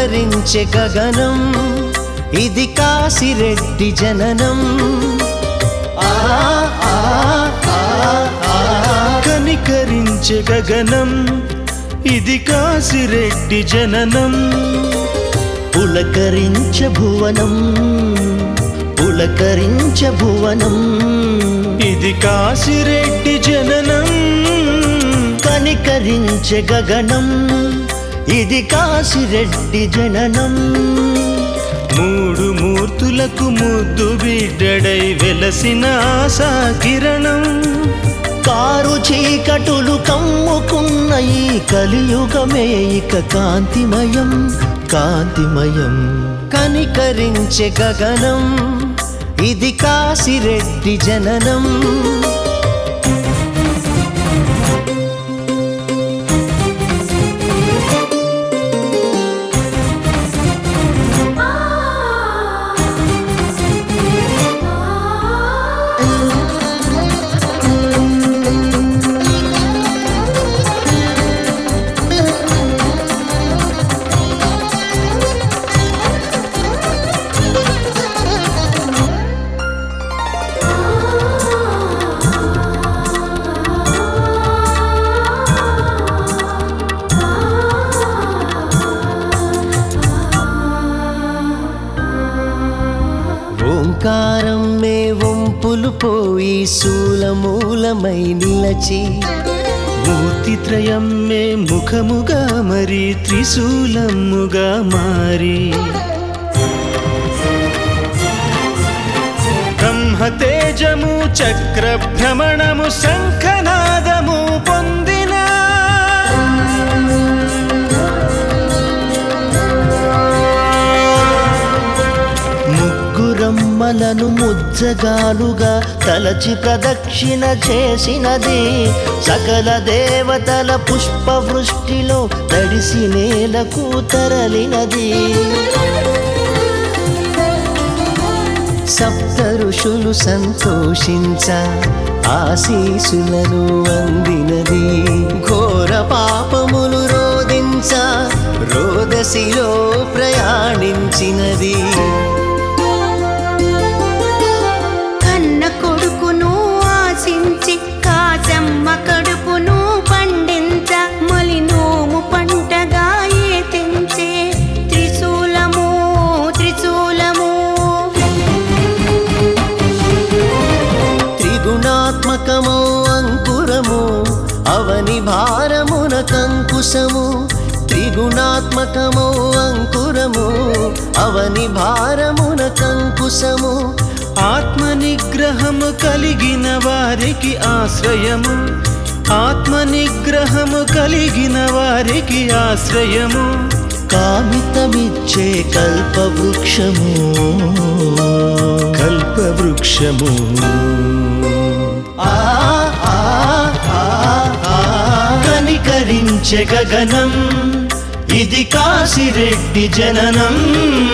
పులకరించే గగనం ఇది కాశిరెడ్డి జననం ఆ ఆ, ఆ, ఆ. కనికరించే గగనం ఇది కాశిరెడ్డి జననం పులకరించ భువనం పులకరించ భువనం ఇది కాశిరెడ్డి జననం కనికరించ గగనం ఇది కాశిరెడ్డి జననం మూడు మూర్తులకు ముద్దు బిడ్డడై వెలసిన ఆశా కిరణం కారు చీకటులు కమ్ముకున్న ఈ కలియుగమే ఇక కాంతిమయం కాంతిమయం కనికరించే గగనం ఇది కాశిరెడ్డి జననం ఓంకారం మే వంపులు పోయి శూలమూలమై నిలచి మూర్తిత్రయం మే ముఖముగా మరి త్రిశూలముగా మారి బ్రహ్మతేజము చక్ర భ్రమణము శంఖనాదము పొందిన ముగ్గురమ్మలను ముజ్జగాలుగా తలచి ప్రదక్షిణ చేసినది సకల దేవతల పుష్పవృష్టిలో తడిసి నేలకు తరలినది సప్త ఋషులు సంతోషించ ఆశీసులను అందినది ఘోర పాపములు రోధించ రోదసిలో ప్రయాణించినది కన్న కొడుకును ఆశించి కాచమ్మ కడుపును పండించ మొలి నోము పంటగా ఏతించే త్రిశూలము త్రిశూలము త్రిగుణాత్మకమో అంకురము అవని భారమున కంకుశము త్రిగుణాత్మకమో అంకురము అవని భారమున కంకుశము ఆత్మ నిగ్రహము కలిగిన వారికి ఆశ్రయము ఆత్మ నిగ్రహము కలిగిన వారికి ఆశ్రయము కామితమిచ్చే కల్పవృక్షము కల్పవృక్షము ఆ ఆ, ఆ, ఆ, కనికరించే గగనం ఇది కాశిరెడ్డి జననం